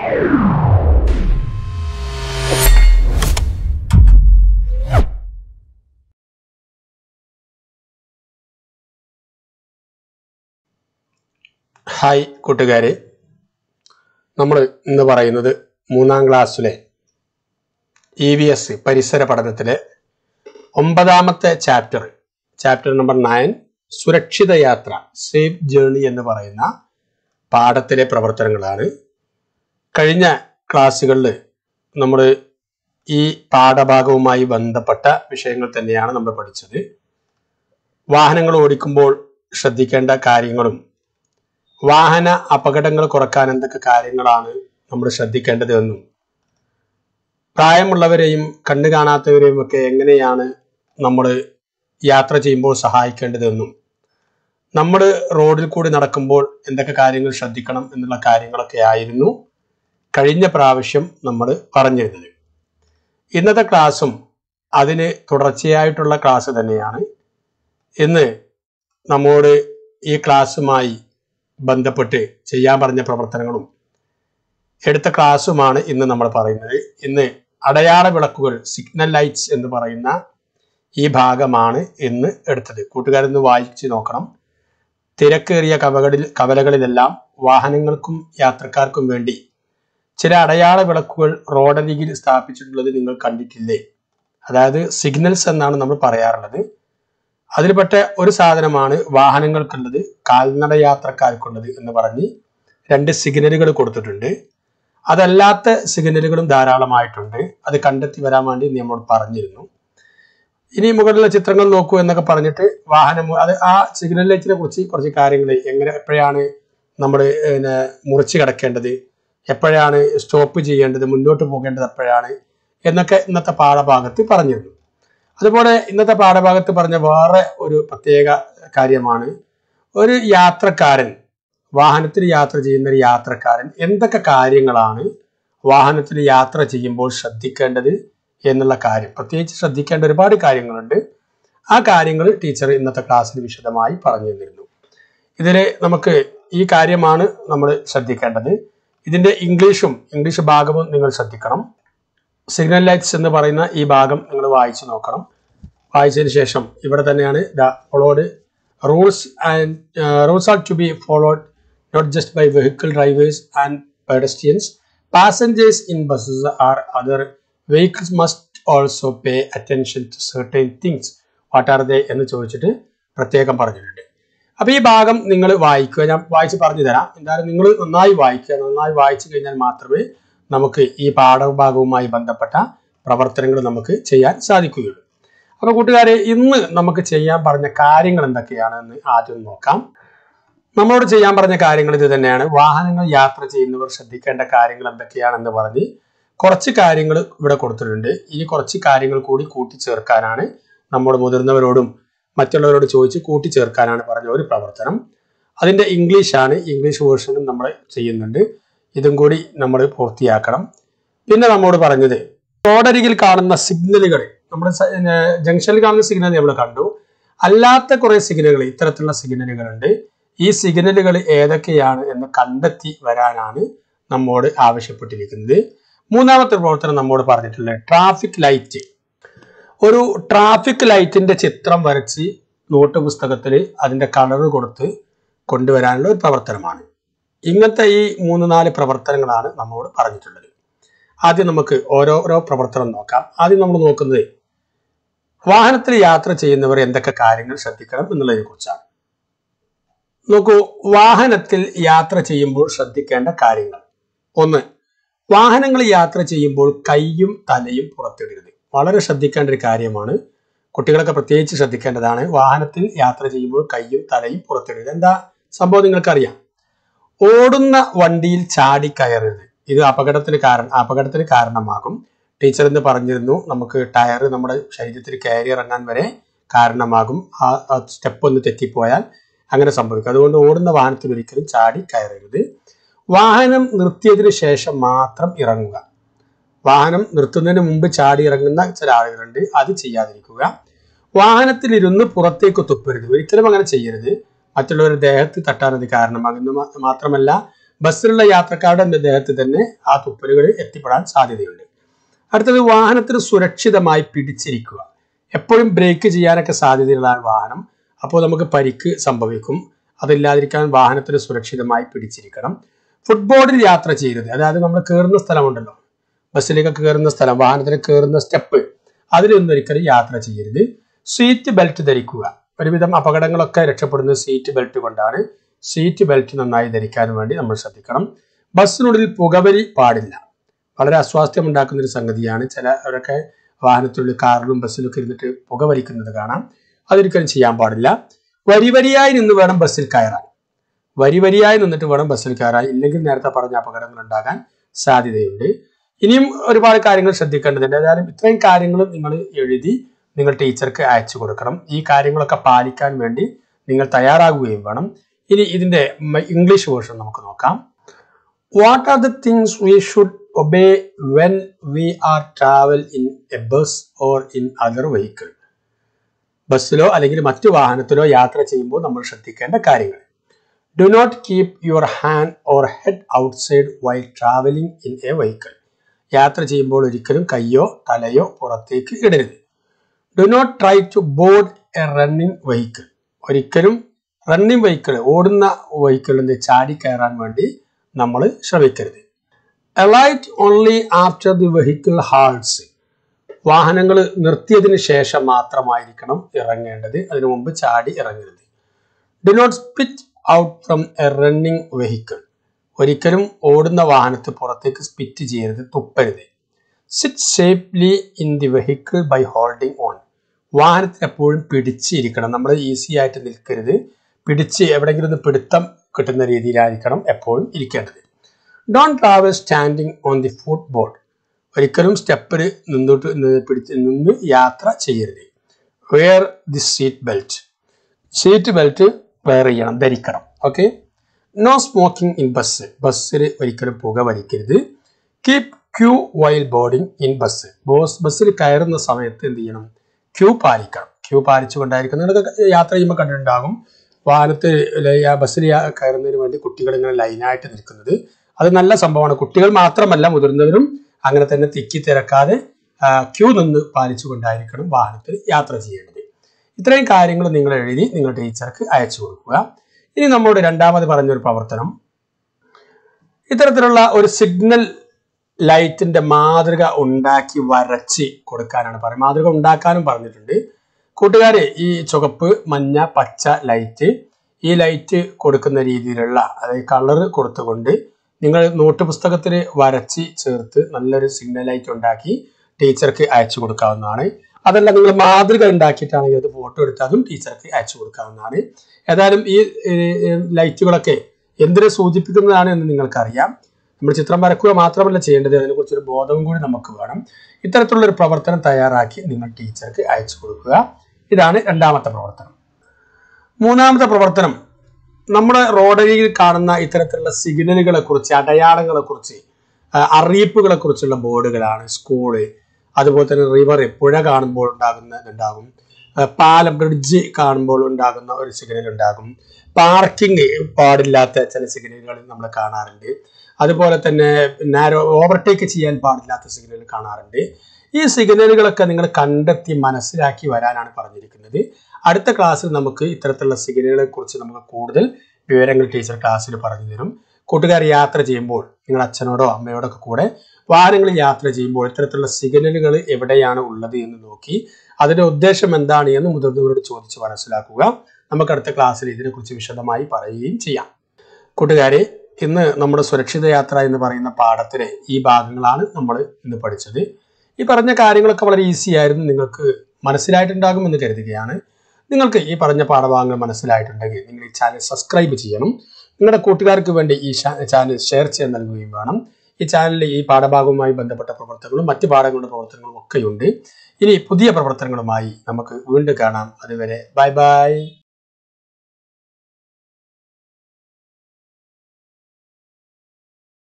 hi കൂട്ടുകാരെ നമ്മൾ ഇന്ന് പറയുന്നത് മൂന്നാം ക്ലാസ്സിലെ ഇ വി എസ് പരിസര പഠനത്തിലെ ഒമ്പതാമത്തെ ചാപ്റ്റർ ചാപ്റ്റർ നമ്പർ നയൻ സുരക്ഷിത യാത്ര സേഫ് ജേർണി എന്ന് പറയുന്ന പാഠത്തിലെ പ്രവർത്തനങ്ങളാണ് കഴിഞ്ഞ ക്ലാസ്സുകളിൽ നമ്മൾ ഈ പാഠഭാഗവുമായി ബന്ധപ്പെട്ട വിഷയങ്ങൾ തന്നെയാണ് നമ്മൾ പഠിച്ചത് വാഹനങ്ങൾ ഓടിക്കുമ്പോൾ ശ്രദ്ധിക്കേണ്ട കാര്യങ്ങളും വാഹന അപകടങ്ങൾ കുറക്കാൻ എന്തൊക്കെ കാര്യങ്ങളാണ് നമ്മൾ ശ്രദ്ധിക്കേണ്ടത് എന്നും പ്രായമുള്ളവരെയും കണ്ണു കാണാത്തവരെയും ഒക്കെ എങ്ങനെയാണ് നമ്മൾ യാത്ര ചെയ്യുമ്പോൾ സഹായിക്കേണ്ടതെന്നും നമ്മൾ റോഡിൽ കൂടി നടക്കുമ്പോൾ എന്തൊക്കെ കാര്യങ്ങൾ ശ്രദ്ധിക്കണം എന്നുള്ള കാര്യങ്ങളൊക്കെ ആയിരുന്നു കഴിഞ്ഞ പ്രാവശ്യം നമ്മൾ പറഞ്ഞിരുന്നത് ഇന്നത്തെ ക്ലാസ്സും അതിന് തുടർച്ചയായിട്ടുള്ള ക്ലാസ് തന്നെയാണ് ഇന്ന് നമ്മോട് ഈ ക്ലാസ്സുമായി ബന്ധപ്പെട്ട് ചെയ്യാൻ പറഞ്ഞ പ്രവർത്തനങ്ങളും എടുത്ത ക്ലാസ്സുമാണ് ഇന്ന് നമ്മൾ പറയുന്നത് ഇന്ന് അടയാള വിളക്കുകൾ സിഗ്നൽ ലൈറ്റ്സ് എന്ന് പറയുന്ന ഈ ഭാഗമാണ് ഇന്ന് എടുത്തത് കൂട്ടുകാരൊന്ന് വായിച്ച് നോക്കണം തിരക്കേറിയ കവകളിൽ കവലകളിലെല്ലാം വാഹനങ്ങൾക്കും യാത്രക്കാർക്കും വേണ്ടി ചില അടയാള വിളക്കുകൾ റോഡരികിൽ സ്ഥാപിച്ചിട്ടുള്ളത് നിങ്ങൾ കണ്ടിട്ടില്ലേ അതായത് സിഗ്നൽസ് എന്നാണ് നമ്മൾ പറയാറുള്ളത് അതിൽപ്പെട്ട ഒരു സാധനമാണ് വാഹനങ്ങൾക്കുള്ളത് കാൽനട യാത്രക്കാർക്കുള്ളത് എന്ന് പറഞ്ഞ് രണ്ട് സിഗ്നലുകൾ കൊടുത്തിട്ടുണ്ട് അതല്ലാത്ത സിഗ്നലുകളും ധാരാളമായിട്ടുണ്ട് അത് കണ്ടെത്തി വരാൻ വേണ്ടി നമ്മൾ പറഞ്ഞിരുന്നു ഇനി മുകളിലുള്ള ചിത്രങ്ങൾ നോക്കൂ എന്നൊക്കെ പറഞ്ഞിട്ട് വാഹനം അത് ആ സിഗ്നൽ ലൈറ്റിനെ കുറിച്ച് കുറച്ച് കാര്യങ്ങൾ എങ്ങനെ എപ്പോഴാണ് നമ്മൾ പിന്നെ മുറിച്ച് കിടക്കേണ്ടത് എപ്പോഴാണ് സ്റ്റോപ്പ് ചെയ്യേണ്ടത് മുന്നോട്ട് പോകേണ്ടത് എപ്പോഴാണ് എന്നൊക്കെ ഇന്നത്തെ പാഠഭാഗത്ത് പറഞ്ഞിരുന്നു അതുപോലെ ഇന്നത്തെ പാഠഭാഗത്ത് പറഞ്ഞ വേറെ ഒരു പ്രത്യേക കാര്യമാണ് ഒരു യാത്രക്കാരൻ വാഹനത്തിൽ യാത്ര ചെയ്യുന്ന ഒരു യാത്രക്കാരൻ എന്തൊക്കെ കാര്യങ്ങളാണ് വാഹനത്തിൽ യാത്ര ചെയ്യുമ്പോൾ ശ്രദ്ധിക്കേണ്ടത് എന്നുള്ള കാര്യം പ്രത്യേകിച്ച് ശ്രദ്ധിക്കേണ്ട ഒരുപാട് കാര്യങ്ങളുണ്ട് ആ കാര്യങ്ങൾ ടീച്ചർ ഇന്നത്തെ ക്ലാസ്സിൽ വിശദമായി പറഞ്ഞു തന്നിരുന്നു ഇതിൽ നമുക്ക് ഈ കാര്യമാണ് നമ്മൾ ശ്രദ്ധിക്കേണ്ടത് ഇതിന്റെ ഇംഗ്ലീഷും ഇംഗ്ലീഷ് ഭാഗവും നിങ്ങൾ ശ്രദ്ധിക്കണം സിഗ്നൽ ലൈറ്റ്സ് എന്ന് പറയുന്ന ഈ ഭാഗം നിങ്ങൾ വായിച്ചു നോക്കണം വായിച്ചതിന് ശേഷം ഇവിടെ തന്നെയാണ് followed rules and rules are to be followed not just by vehicle drivers and pedestrians passengers in buses or other vehicles must also pay attention to certain things what are they എന്ന് ചോദിച്ചിട്ട് പ്രത്യേകം പറഞ്ഞിട്ടുണ്ട് അപ്പൊ ഈ ഭാഗം നിങ്ങൾ വായിക്കുക ഞാൻ വായിച്ച് പറഞ്ഞു തരാം എന്തായാലും നിങ്ങൾ നന്നായി വായിക്കുക നന്നായി വായിച്ചു കഴിഞ്ഞാൽ മാത്രമേ നമുക്ക് ഈ പാഠഭാഗവുമായി ബന്ധപ്പെട്ട പ്രവർത്തനങ്ങൾ നമുക്ക് ചെയ്യാൻ സാധിക്കുകയുള്ളൂ അപ്പൊ കൂട്ടുകാരെ ഇന്ന് നമുക്ക് ചെയ്യാൻ പറഞ്ഞ കാര്യങ്ങൾ എന്തൊക്കെയാണെന്ന് ആദ്യം നോക്കാം നമ്മളോട് ചെയ്യാൻ പറഞ്ഞ കാര്യങ്ങൾ ഇത് തന്നെയാണ് വാഹനങ്ങൾ യാത്ര ചെയ്യുന്നവർ ശ്രദ്ധിക്കേണ്ട കാര്യങ്ങൾ എന്തൊക്കെയാണെന്ന് പറഞ്ഞ് കുറച്ച് കാര്യങ്ങൾ ഇവിടെ കൊടുത്തിട്ടുണ്ട് ഇനി കുറച്ച് കാര്യങ്ങൾ കൂടി കൂട്ടിച്ചേർക്കാനാണ് നമ്മുടെ മുതിർന്നവരോടും മറ്റുള്ളവരോട് ചോദിച്ച് കൂട്ടിച്ചേർക്കാനാണ് പറഞ്ഞ ഒരു പ്രവർത്തനം അതിന്റെ ഇംഗ്ലീഷാണ് ഇംഗ്ലീഷ് വേർഷനും നമ്മൾ ചെയ്യുന്നുണ്ട് ഇതും കൂടി നമ്മൾ പൂർത്തിയാക്കണം പിന്നെ നമ്മോട് പറഞ്ഞത് റോഡരികിൽ കാണുന്ന സിഗ്നലുകൾ നമ്മുടെ ജംഗ്ഷനിൽ കാണുന്ന സിഗ്നൽ നമ്മൾ കണ്ടു അല്ലാത്ത കുറെ സിഗ്നലുകൾ ഇത്തരത്തിലുള്ള സിഗ്നലുകളുണ്ട് ഈ സിഗ്നലുകൾ ഏതൊക്കെയാണ് എന്ന് കണ്ടെത്തി വരാനാണ് നമ്മോട് ആവശ്യപ്പെട്ടിരിക്കുന്നത് മൂന്നാമത്തെ പ്രവർത്തനം നമ്മോട് പറഞ്ഞിട്ടുള്ളത് ട്രാഫിക് ലൈറ്റ് ഒരു ട്രാഫിക് ലൈറ്റിന്റെ ചിത്രം വരച്ച് നോട്ട് പുസ്തകത്തിൽ അതിന്റെ കളർ കൊടുത്ത് കൊണ്ടുവരാനുള്ള ഒരു പ്രവർത്തനമാണ് ഇങ്ങനത്തെ ഈ മൂന്ന് നാല് പ്രവർത്തനങ്ങളാണ് നമ്മോട് പറഞ്ഞിട്ടുള്ളത് ആദ്യം നമുക്ക് ഓരോരോ പ്രവർത്തനം നോക്കാം ആദ്യം നമ്മൾ നോക്കുന്നത് വാഹനത്തിൽ യാത്ര ചെയ്യുന്നവർ എന്തൊക്കെ കാര്യങ്ങൾ ശ്രദ്ധിക്കണം എന്നുള്ളതിനെ കുറിച്ചാണ് നോക്കൂ വാഹനത്തിൽ യാത്ര ചെയ്യുമ്പോൾ ശ്രദ്ധിക്കേണ്ട കാര്യങ്ങൾ ഒന്ന് വാഹനങ്ങൾ യാത്ര ചെയ്യുമ്പോൾ കൈയും തലയും പുറത്തിടരുത് വളരെ ശ്രദ്ധിക്കേണ്ട ഒരു കാര്യമാണ് കുട്ടികളൊക്കെ പ്രത്യേകിച്ച് ശ്രദ്ധിക്കേണ്ടതാണ് വാഹനത്തിൽ യാത്ര ചെയ്യുമ്പോൾ കൈയും തലയും പുറത്തിടരുത് എന്താ സംഭവം നിങ്ങൾക്കറിയാം ഓടുന്ന വണ്ടിയിൽ ചാടി കയറരുത് ഇത് അപകടത്തിന് കാരണം അപകടത്തിന് കാരണമാകും ടീച്ചർ എന്ന് പറഞ്ഞിരുന്നു നമുക്ക് ടയർ നമ്മുടെ ശരീരത്തിൽ കയറി ഇറങ്ങാൻ വരെ കാരണമാകും ആ സ്റ്റെപ്പ് ഒന്ന് തെറ്റിപ്പോയാൽ അങ്ങനെ സംഭവിക്കും അതുകൊണ്ട് ഓടുന്ന വാഹനത്തിൽ ഒരിക്കലും ചാടി കയറരുത് വാഹനം നിർത്തിയതിനു ശേഷം മാത്രം ഇറങ്ങുക വാഹനം നിർത്തുന്നതിന് മുമ്പ് ചാടി ഇറങ്ങുന്ന ചില ആളുകളുണ്ട് അത് ചെയ്യാതിരിക്കുക വാഹനത്തിലിരുന്ന് പുറത്തേക്ക് തുപ്പരുത് ഒരിക്കലും അങ്ങനെ ചെയ്യരുത് മറ്റുള്ളവരുടെ ദേഹത്ത് തട്ടാൻ അത് കാരണമാകുന്നു മാ- മാത്രമല്ല ബസ്സിലുള്ള യാത്രക്കാരുടെ ദേഹത്ത് തന്നെ ആ തുപ്പലുകൾ എത്തിപ്പെടാൻ സാധ്യതയുണ്ട് അടുത്തത് വാഹനത്തിന് സുരക്ഷിതമായി പിടിച്ചിരിക്കുക എപ്പോഴും ബ്രേക്ക് ചെയ്യാനൊക്കെ സാധ്യതയുള്ള വാഹനം അപ്പോൾ നമുക്ക് പരിക്ക് സംഭവിക്കും അതില്ലാതിരിക്കാൻ വാഹനത്തിന് സുരക്ഷിതമായി പിടിച്ചിരിക്കണം ഫുട്ബോർഡിൽ യാത്ര ചെയ്യരുത് അതായത് നമ്മൾ കയറുന്ന സ്ഥലമുണ്ടല്ലോ ബസ്സിലേക്ക് കയറുന്ന സ്ഥലം വാഹനത്തിൽ കയറുന്ന സ്റ്റെപ്പ് അതിലൊന്നും ഒരിക്കലും യാത്ര ചെയ്യരുത് സീറ്റ് ബെൽറ്റ് ധരിക്കുക ഒരുവിധം അപകടങ്ങളൊക്കെ രക്ഷപ്പെടുന്നത് സീറ്റ് ബെൽറ്റ് കൊണ്ടാണ് സീറ്റ് ബെൽറ്റ് നന്നായി ധരിക്കാൻ വേണ്ടി നമ്മൾ ശ്രദ്ധിക്കണം ബസ്സിനുള്ളിൽ പുകവലി പാടില്ല വളരെ അസ്വാസ്ഥ്യം ഉണ്ടാക്കുന്ന ഒരു സംഗതിയാണ് ചിലരൊക്കെ വാഹനത്തിനുള്ളിൽ കാറിലും ബസ്സിലൊക്കെ ഇരുന്നിട്ട് പുകവലിക്കുന്നത് കാണാം അതൊരിക്കലും ചെയ്യാൻ പാടില്ല വരി വരിയായി നിന്ന് വേണം ബസ്സിൽ കയറാൻ വരി വരിയായി നിന്നിട്ട് വേണം ബസ്സിൽ കയറാൻ ഇല്ലെങ്കിൽ നേരത്തെ പറഞ്ഞ അപകടങ്ങൾ ഉണ്ടാകാൻ സാധ്യതയുണ്ട് ഇനിയും ഒരുപാട് കാര്യങ്ങൾ ശ്രദ്ധിക്കേണ്ടതുണ്ട് ഏതായാലും ഇത്രയും കാര്യങ്ങളും നിങ്ങൾ എഴുതി നിങ്ങൾ ടീച്ചർക്ക് അയച്ചു കൊടുക്കണം ഈ കാര്യങ്ങളൊക്കെ പാലിക്കാൻ വേണ്ടി നിങ്ങൾ തയ്യാറാകുകയും വേണം ഇനി ഇതിന്റെ മ- ഇംഗ്ലീഷ് വേർഷൻ നമുക്ക് നോക്കാം what are the things we should obey when we are travel in a bus or in other vehicle ബസ്സിലോ അല്ലെങ്കിൽ മറ്റു വാഹനത്തിലോ യാത്ര ചെയ്യുമ്പോൾ നമ്മൾ ശ്രദ്ധിക്കേണ്ട കാര്യങ്ങൾ do not keep your hand or head outside while travelling in a vehicle യാത്ര ചെയ്യുമ്പോൾ ഒരിക്കലും കയ്യോ തലയോ പുറത്തേക്ക് ഇടരുത് do not try to board a running vehicle ഒരിക്കലും റണ്ണിംഗ് വെഹിക്കിൾ ഓടുന്ന വെഹിക്കിളിൽ ചാടി കയറാൻ വേണ്ടി നമ്മൾ ശ്രമിക്കരുത് Alight only after the vehicle halts വാഹനങ്ങൾ നിർത്തിയതിനു ശേഷം മാത്രമായിരിക്കണം ഇറങ്ങേണ്ടത് അതിനു മുമ്പ് ചാടി ഇറങ്ങരുത് do not spit out from a running vehicle ഒരിക്കലും ഓടുന്ന വാഹനത്തിൽ പുറത്തേക്ക് സ്പിറ്റ് ചെയ്യരുത് തുപ്പരുത് sit safely in the vehicle by holding on വാഹനത്തിൽ എപ്പോഴും പിടിച്ചിരിക്കണം നമ്മൾ ഈസി ആയിട്ട് നിൽക്കരുത് പിടിച്ച് എവിടെയെങ്കിലും ഒന്ന് പിടുത്തം കിട്ടുന്ന രീതിയിലായിരിക്കണം എപ്പോഴും ഇരിക്കേണ്ടത് don't travel standing on the footboard ഒരിക്കലും സ്റ്റെപ്പിൽ നിന്നോട്ട് നിന്ന് പിടിച്ച് നിന്ന് യാത്ര ചെയ്യരുത് wear the seat belt seat belt wear ചെയ്യണം ധരിക്കണം okay no smoking in bus ബസ്സിൽ ഒരിക്കലും പുക വലിക്കരുത് keep queue while boarding in bus bus ബസ്സിൽ കയറുന്ന സമയത്ത് എന്ത് ചെയ്യണം ക്യൂ പാലിക്കണം ക്യൂ പാലിച്ചുകൊണ്ടായിരിക്കും നിങ്ങൾക്ക് യാത്ര ചെയ്യുമ്പോൾ കണ്ടിട്ടുണ്ടാകും വാഹനത്തിൽ ബസ്സിൽ കയറുന്നതിന് വേണ്ടി കുട്ടികൾ ഇങ്ങനെ ലൈനായിട്ട് നിൽക്കുന്നത് അത് നല്ല സംഭവമാണ് കുട്ടികൾ മാത്രമല്ല മുതിർന്നവരും അങ്ങനെ തന്നെ തിക്കി തിരക്കാതെ ക്യൂ നിന്ന് പാലിച്ചുകൊണ്ടായിരിക്കണം വാഹനത്തിൽ യാത്ര ചെയ്യേണ്ടത് ഇത്രയും കാര്യങ്ങൾ നിങ്ങൾ എഴുതി നിങ്ങൾ ടീച്ചർക്ക് അയച്ചു കൊടുക്കുക ഇനി നമ്മോട് രണ്ടാമത് പറഞ്ഞൊരു പ്രവർത്തനം ഇത്തരത്തിലുള്ള ഒരു സിഗ്നൽ ലൈറ്റിന്റെ മാതൃക ഉണ്ടാക്കി വരച്ച് കൊടുക്കാനാണ് പറയുന്നത് മാതൃക ഉണ്ടാക്കാനും പറഞ്ഞിട്ടുണ്ട് കൂട്ടുകാരെ ഈ ചുവപ്പ് മഞ്ഞ പച്ച ലൈറ്റ് ഈ ലൈറ്റ് കൊടുക്കുന്ന രീതിയിലുള്ള അതായത് കളർ കൊടുത്തുകൊണ്ട് നിങ്ങൾ നോട്ട് പുസ്തകത്തിൽ വരച്ച് ചേർത്ത് നല്ലൊരു സിഗ്നൽ ലൈറ്റ് ഉണ്ടാക്കി ടീച്ചർക്ക് അയച്ചു കൊടുക്കാവുന്നതാണ് അതല്ല നിങ്ങൾ മാതൃക ഉണ്ടാക്കിയിട്ടാണെങ്കിൽ അത് ഫോട്ടോ എടുത്ത് അതും ടീച്ചർക്ക് അയച്ചു കൊടുക്കാവുന്നതാണ് ഏതായാലും ഈ ഏർ, ലൈറ്റുകളൊക്കെ എന്തിനെ സൂചിപ്പിക്കുന്നതാണ് എന്ന് നിങ്ങൾക്കറിയാം നമ്മൾ ചിത്രം വരക്കുക മാത്രമല്ല ചെയ്യേണ്ടത് അതിനെക്കുറിച്ചൊരു ബോധവും കൂടി നമുക്ക് വേണം ഇത്തരത്തിലുള്ള ഒരു പ്രവർത്തനം തയ്യാറാക്കി നിങ്ങൾ ടീച്ചർക്ക് അയച്ചു കൊടുക്കുക ഇതാണ് രണ്ടാമത്തെ പ്രവർത്തനം മൂന്നാമത്തെ പ്രവർത്തനം നമ്മുടെ റോഡരികിൽ കാണുന്ന ഇത്തരത്തിലുള്ള സിഗ്നലുകളെ കുറിച്ച് അടയാളങ്ങളെ കുറിച്ച് അറിയിപ്പുകളെ കുറിച്ചുള്ള ബോർഡുകളാണ് സ്കൂള് അതുപോലെ തന്നെ റിവർ പുഴ കാണുമ്പോൾ ഉണ്ടാകുന്ന ഉണ്ടാകും ആ, പാലം ബ്രിഡ്ജ് കാണുമ്പോൾ ഉണ്ടാകുന്ന ഒരു സിഗ്നൽ ഉണ്ടാകും പാർക്കിംഗ് പാടില്ലാത്ത ചില സിഗ്നലുകൾ നമ്മൾ കാണാറുണ്ട് അതുപോലെ തന്നെ നാരോ ഓവർടേക്ക് ചെയ്യാൻ പാടില്ലാത്ത സിഗ്നൽ കാണാറുണ്ട് ഈ സിഗ്നലുകളൊക്കെ നിങ്ങൾ കണ്ടെത്തി മനസ്സിലാക്കി വരാനാണ് പറഞ്ഞിരിക്കുന്നത് അടുത്ത ക്ലാസ്സിൽ നമുക്ക് ഇത്തരത്തിലുള്ള സിഗ്നലുകളെ കുറിച്ച് നമുക്ക് കൂടുതൽ വിവരങ്ങൾ ടീച്ചർ ക്ലാസ്സിൽ പറഞ്ഞു തരും കൂട്ടുകാർ യാത്ര ചെയ്യുമ്പോൾ നിങ്ങൾ അച്ഛനോടോ അമ്മയോടോ ഒക്കെ കൂടെ വാഹനങ്ങളിൽ യാത്ര ചെയ്യുമ്പോൾ ഇത്തരത്തിലുള്ള സിഗ്നലുകൾ എവിടെയാണ് ഉള്ളത് എന്ന് നോക്കി അതിന്റെ ഉദ്ദേശം എന്താണ് എന്ന് മുതിർന്നവരോട് ചോദിച്ച് മനസ്സിലാക്കുക നമുക്ക് അടുത്ത ക്ലാസ്സിൽ ഇതിനെക്കുറിച്ച് വിശദമായി പറയുകയും ചെയ്യാം കൂട്ടുകാരെ ഇന്ന് നമ്മുടെ സുരക്ഷിത യാത്ര എന്ന് പറയുന്ന പാഠത്തിലെ ഈ ഭാഗങ്ങളാണ് നമ്മൾ ഇന്ന് പഠിച്ചത് ഈ പറഞ്ഞ കാര്യങ്ങളൊക്കെ വളരെ ഈസി ആയിരുന്നു നിങ്ങൾക്ക് മനസ്സിലായിട്ടുണ്ടാകും എന്ന് കരുതുകയാണ് നിങ്ങൾക്ക് ഈ പറഞ്ഞ പാഠഭാഗങ്ങൾ മനസ്സിലായിട്ടുണ്ടെങ്കിൽ നിങ്ങൾ ഈ ചാനൽ സബ്സ്ക്രൈബ് ചെയ്യണം നിങ്ങളുടെ കൂട്ടുകാർക്ക് വേണ്ടി ഈ ചാനൽ ഷെയർ ചെയ്യാൻ നൽകുകയും വേണം ഈ ചാനലിൽ ഈ പാഠഭാഗവുമായി ബന്ധപ്പെട്ട പ്രവർത്തനങ്ങളും മറ്റ് പാഠങ്ങളുടെ പ്രവർത്തനങ്ങളും ഒക്കെയുണ്ട് ഇനി പുതിയ പ്രവർത്തനങ്ങളുമായി നമുക്ക് വീണ്ടും കാണാം അതുവരെ ബൈ ബൈ